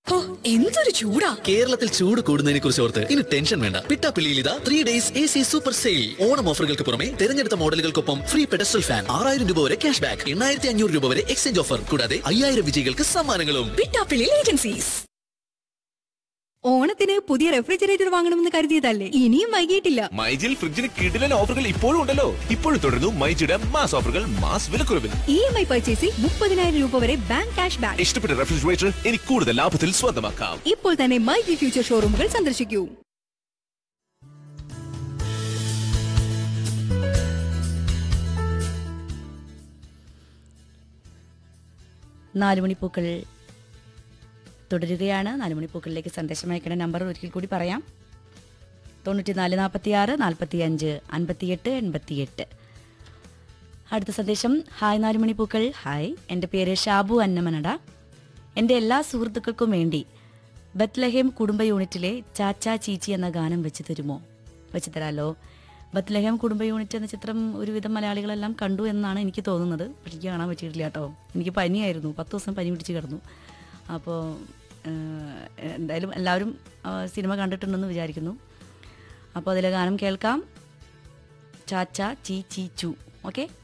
ഓ എന്തൊരു ചൂടാ കേരളത്തിൽ ചൂട് കൂടുന്നതിനെ കുറിച്ച് ഓർത്ത് ഇനി ടെൻഷൻ വേണ്ട പിട്ടാപ്പിള്ളിയിൽ ഇതാ three days A C super sale Onam ഓഫറുകൾക്ക് പുറമെ തിരഞ്ഞെടുത്ത മോഡലുകൾക്കൊപ്പം ഫ്രീ പെഡസ്റ്റൽ ഫാൻ ആറായിരം രൂപ വരെ ക്യാഷ് ബാക്ക് എണ്ണായിരത്തി അഞ്ഞൂറ് രൂപ വരെ എക്സ്ചേഞ്ച് ഓഫർ കൂടാതെ അയ്യായിരം വിജയികൾക്ക് സമ്മാനങ്ങളും പിട്ടാപ്പിള്ളി ഏജൻസീസ് ഓണത്തിന് പുതിയ റെഫ്രിജറേറ്റർ വാങ്ങണമെന്ന് കരുതിയതല്ലേ ഇനിയും വൈകിയിട്ടില്ല മൈജിൽ ഫ്രിഡ്ജിന് കിടിലൻ ഓഫറുകൾ ഇപ്പോഴും ഉണ്ടല്ലോ ഇപ്പോഴും തുടരുന്നു മൈജിയുടെ മാസ് ഓഫറുകൾ മാസ് വിലക്കുറവിൽ ഇ എം ഐ പർച്ചേസിൽ മുപ്പതിനായിരം രൂപ വരെ ബാങ്ക് ക്യാഷ് ബാക്ക് ഇഷ്ടപ്പെട്ട റെഫ്രിജറേറ്റർ ഇനി കൂടുതൽ ലാഭത്തിൽ സ്വന്തമാക്കാം ഇപ്പോൾ തന്നെ മൈ ജി ഫ്യൂച്ചർ ഷോറൂമുകൾ സന്ദർശിക്കൂ നാലുമണിപ്പൂക്കൾ തുടരുകയാണ് നാലുമണിപ്പൂക്കളിലേക്ക് സന്ദേശം അയക്കേണ്ട നമ്പർ ഒരിക്കൽ കൂടി പറയാം തൊണ്ണൂറ്റി നാല് നാൽപ്പത്തി ആറ് നാൽപ്പത്തി അഞ്ച് അൻപത്തിയെട്ട് എൺപത്തിയെട്ട് അടുത്ത സന്ദേശം ഹായ് നാലുമണിപ്പൂക്കൾ ഹായ് എൻ്റെ പേര് ഷാബു അന്നമനട എൻ്റെ എല്ലാ സുഹൃത്തുക്കൾക്കും വേണ്ടി ബത്ലഹേം കുടുംബ യൂണിറ്റിലെ ചാച്ചാ ചീച്ചി എന്ന ഗാനം വെച്ച് തരുമോ വെച്ച് തരാലോ ബത്ലഹേം കുടുംബ യൂണിറ്റ് എന്ന ചിത്രം ഒരുവിധം മലയാളികളെല്ലാം കണ്ടു എന്നാണ് എനിക്ക് തോന്നുന്നത് പക്ഷെ എനിക്ക് കാണാൻ പറ്റിയിട്ടില്ല കേട്ടോ എനിക്ക് പനിയായിരുന്നു പത്ത് ദിവസം പനി പിടിച്ച് കിടന്നു അപ്പോൾ എന്തായാലും എല്ലാവരും ആ, സിനിമ കണ്ടിട്ടുണ്ടെന്ന് വിചാരിക്കുന്നു അപ്പോൾ അതിലെ ഗാനം കേൾക്കാം ചാച്ച ചീ ചീ ചു ഓക്കെ